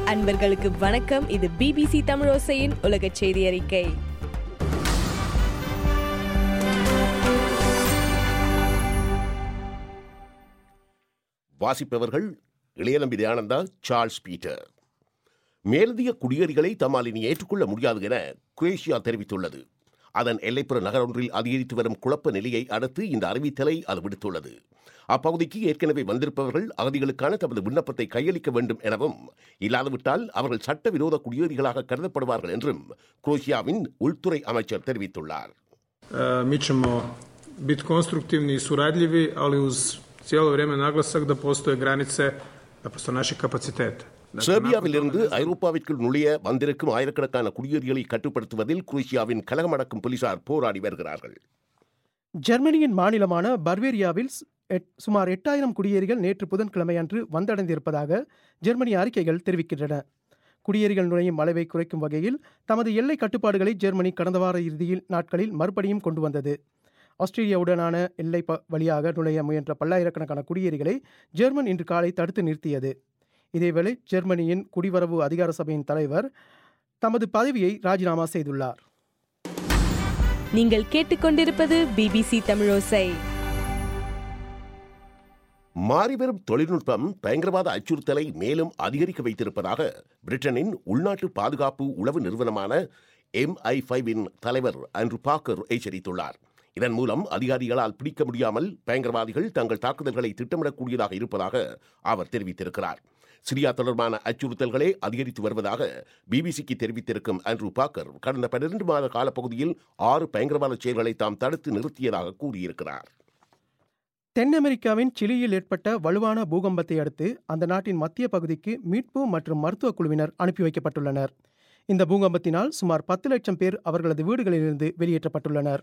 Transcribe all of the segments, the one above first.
அன்பர்களுக்கு வணக்கம் இது பிபிசி தமிழோசையின் உலக செய்தி அறிக்கை வாசிப்பவர்கள் இளையநம்பி தயானந்தா சார்ல்ஸ் பீட்டர் மேலதிக குடியேறிகளை தம்மால் இனி ஏற்றுக்கொள்ள முடியாது என குரேஷியா தெரிவித்துள்ளது அதன் எல்லைப்புற நகர் ஒன்றில் அதிகரித்து வரும் குழப்ப நிலையை அடுத்து இந்த அறிவித்தலை அது விடுத்துள்ளது அப்பகுதிக்கு ஏற்கனவே வந்திருப்பவர்கள் அகதிகளுக்கான தமது விண்ணப்பத்தை கையளிக்க வேண்டும் எனவும் இல்லாதுவிட்டால் அவர்கள் சட்டவிரோத குடியேறிகளாக கருதப்படுவார்கள் என்றும் குரோஷியாவின் உள்துறை அமைச்சர் தெரிவித்துள்ளார் E, Mi ćemo biti konstruktivni i suradljivi, ali uz cijelo vrijeme naglasak da postoje granice naprosto naših kapaciteta. Dakle, செர்பியாவிலிருந்து ஐரோப்பாவிற்குள் நுழைய வந்திருக்கும் ஆயிரக்கணக்கான குடியேறிகளை கட்டுப்படுத்துவதில் குரோஷியாவின் கலகமடக்கும் போலீசார் போராடி வருகிறார்கள் ஜெர்மனியின் மாநிலமான பர்வேரியாவில் ஸ்- எட்- சுமார் எட்டாயிரம் குடியேறிகள் நேற்று புதன்கிழமையன்று வந்தடைந்திருப்பதாக ஜெர்மனி அறிக்கைகள் தெரிவிக்கின்றன குடியேறிகள் நுழையும் அளவை குறைக்கும் வகையில் தமது எல்லை கட்டுப்பாடுகளை ஜெர்மனி கடந்த வார இறுதியில் நாட்களில் மறுபடியும் கொண்டு வந்தது ஆஸ்திரேலியாவுடனான எல்லை ப- வழியாக நுழைய முயன்ற பல்லாயிரக்கணக்கான குடியேறிகளை ஜெர்மன் இன்று காலை தடுத்து நிறுத்தியது இதேவேளை ஜெர்மனியின் குடிவரவு அதிகார சபையின் தலைவர் தமது பதவியை ராஜினாமா செய்துள்ளார் நீங்கள் கேட்டுக்கொண்டிருப்பது பிபிசி தமிழோசை மாறிவரும் தொழில்நுட்பம் பயங்கரவாத அச்சுறுத்தலை மேலும் அதிகரிக்க வைத்திருப்பதாக பிரிட்டனின் உள்நாட்டு பாதுகாப்பு உளவு நிறுவனமான எம்ஐ ஃபைவின் தலைவர் அண்ட்ரு பாக்கர் எச்சரித்துள்ளார் இதன் மூலம் அதிகாரிகளால் பிடிக்க முடியாமல் பயங்கரவாதிகள் தங்கள் தாக்குதல்களை திட்டமிடக்கூடியதாக இருப்பதாக அவர் தெரிவித்திருக்கிறார் சிரியா தொடர்பான அச்சுறுத்தல்களே அதிகரித்து வருவதாக பிபிசிக்கு தெரிவித்திருக்கும் அண்ட்ரு பாக்கர் கடந்த பன்னிரண்டு மாத காலப்பகுதியில் ஆறு பயங்கரவாத செயல்களை தாம் தடுத்து நிறுத்தியதாக கூறியிருக்கிறார் தென் அமெரிக்காவின் சிலியில் ஏற்பட்ட வலுவான பூகம்பத்தை அடுத்து அந்த நாட்டின் மத்திய பகுதிக்கு மீட்பு மற்றும் மருத்துவ குழுவினர் அனுப்பி வைக்கப்பட்டுள்ளனர் இந்த பூகம்பத்தினால் சுமார் பத்து லட்சம் பேர் அவர்களது வீடுகளிலிருந்து வெளியேற்றப்பட்டுள்ளனர்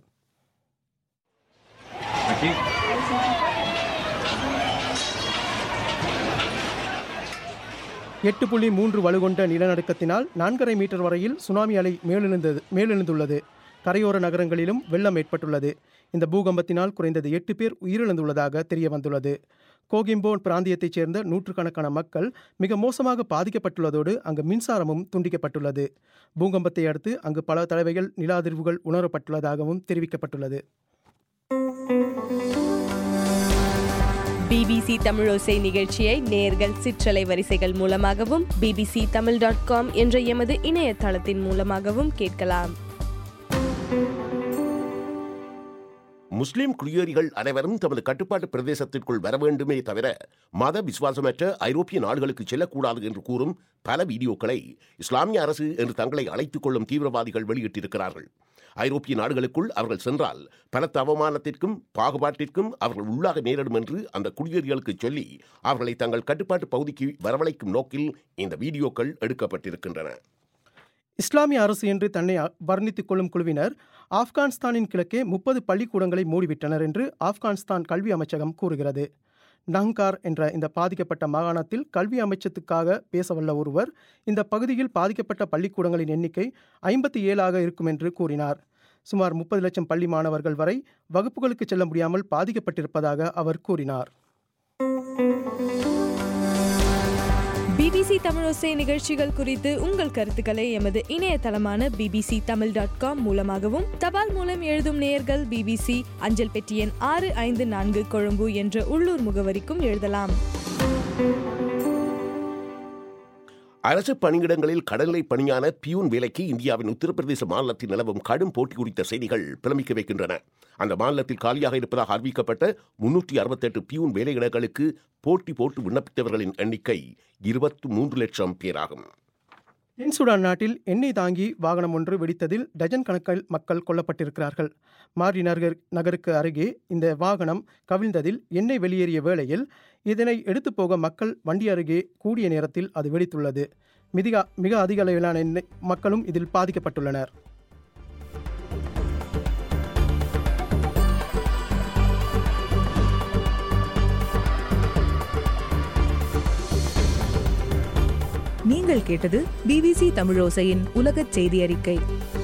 எட்டு புள்ளி மூன்று வலுகொண்ட நிலநடுக்கத்தினால் நான்கரை மீட்டர் வரையில் சுனாமி அலை மேலெழுந்தது மேலெழுந்துள்ளது கரையோர நகரங்களிலும் வெள்ளம் ஏற்பட்டுள்ளது இந்த பூகம்பத்தினால் குறைந்தது எட்டு பேர் உயிரிழந்துள்ளதாக தெரிய வந்துள்ளது கோகிம்போன் பிராந்தியத்தைச் சேர்ந்த நூற்றுக்கணக்கான மக்கள் மிக மோசமாக பாதிக்கப்பட்டுள்ளதோடு அங்கு மின்சாரமும் துண்டிக்கப்பட்டுள்ளது பூகம்பத்தை அடுத்து அங்கு பல தடவைகள் நில அதிர்வுகள் உணரப்பட்டுள்ளதாகவும் தெரிவிக்கப்பட்டுள்ளது பிபிசி தமிழோசை நிகழ்ச்சியை நேர்கள் சிற்றலை வரிசைகள் மூலமாகவும் பிபிசி தமிழ் டாட் காம் என்ற எமது இணையதளத்தின் மூலமாகவும் கேட்கலாம் முஸ்லிம் குடியேறிகள் அனைவரும் தமது கட்டுப்பாட்டு பிரதேசத்திற்குள் வர வேண்டுமே தவிர மத விசுவாசமற்ற ஐரோப்பிய நாடுகளுக்கு செல்லக்கூடாது என்று கூறும் பல வீடியோக்களை இஸ்லாமிய அரசு என்று தங்களை அழைத்துக் கொள்ளும் தீவிரவாதிகள் வெளியிட்டிருக்கிறார்கள் ஐரோப்பிய நாடுகளுக்குள் அவர்கள் சென்றால் பலத்த அவமானத்திற்கும் பாகுபாட்டிற்கும் அவர்கள் உள்ளாக நேரிடும் என்று அந்த குடியேறிகளுக்கு சொல்லி அவர்களை தங்கள் கட்டுப்பாட்டு பகுதிக்கு வரவழைக்கும் நோக்கில் இந்த வீடியோக்கள் எடுக்கப்பட்டிருக்கின்றன இஸ்லாமிய அரசு என்று தன்னை அ- வர்ணித்துக் கொள்ளும் குழுவினர் ஆப்கானிஸ்தானின் கிழக்கே முப்பது பள்ளிக்கூடங்களை மூடிவிட்டனர் என்று ஆப்கானிஸ்தான் கல்வி அமைச்சகம் கூறுகிறது நங்கார் என்ற இந்த பாதிக்கப்பட்ட மாகாணத்தில் கல்வி அமைச்சத்துக்காக பேசவல்ல ஒருவர் இந்த பகுதியில் பாதிக்கப்பட்ட பள்ளிக்கூடங்களின் எண்ணிக்கை ஐம்பத்தி ஏழாக இருக்கும் என்று கூறினார் சுமார் முப்பது லட்சம் பள்ளி மாணவர்கள் வரை வகுப்புகளுக்கு செல்ல முடியாமல் பாதிக்கப்பட்டிருப்பதாக அவர் கூறினார் பிபிசி தமிழோசை நிகழ்ச்சிகள் குறித்து உங்கள் கருத்துக்களை எமது இணையதளமான பிபிசி தமிழ் டாட் காம் மூலமாகவும் தபால் மூலம் எழுதும் நேயர்கள் பிபிசி அஞ்சல் பெட்டி எண் ஆறு ஐந்து நான்கு கொழும்பு என்ற உள்ளூர் முகவரிக்கும் எழுதலாம் அரசு பணியிடங்களில் கடலை பணியான பியூன் வேலைக்கு இந்தியாவின் உத்தரப்பிரதேச மாநிலத்தில் நிலவும் கடும் போட்டி குறித்த செய்திகள் பிரமிக்க வைக்கின்றன அந்த மாநிலத்தில் காலியாக இருப்பதாக அறிவிக்கப்பட்ட முன்னூற்றி அறுபத்தெட்டு பியூன் வேலையிடங்களுக்கு போட்டி போட்டு விண்ணப்பித்தவர்களின் எண்ணிக்கை இருபத்தி மூன்று லட்சம் பேராகும் தென் சூடான் நாட்டில் எண்ணெய் தாங்கி வாகனம் ஒன்று வெடித்ததில் டஜன் கணக்கில் மக்கள் கொல்லப்பட்டிருக்கிறார்கள் மாரி நகர் நகருக்கு அருகே இந்த வாகனம் கவிழ்ந்ததில் எண்ணெய் வெளியேறிய வேளையில் இதனை எடுத்துப் போக மக்கள் வண்டி அருகே கூடிய நேரத்தில் அது வெடித்துள்ளது மிக மிக அதிக அளவிலான எண்ணெய் மக்களும் இதில் பாதிக்கப்பட்டுள்ளனர் நீங்கள் கேட்டது பிபிசி தமிழோசையின் உலகச் செய்தி அறிக்கை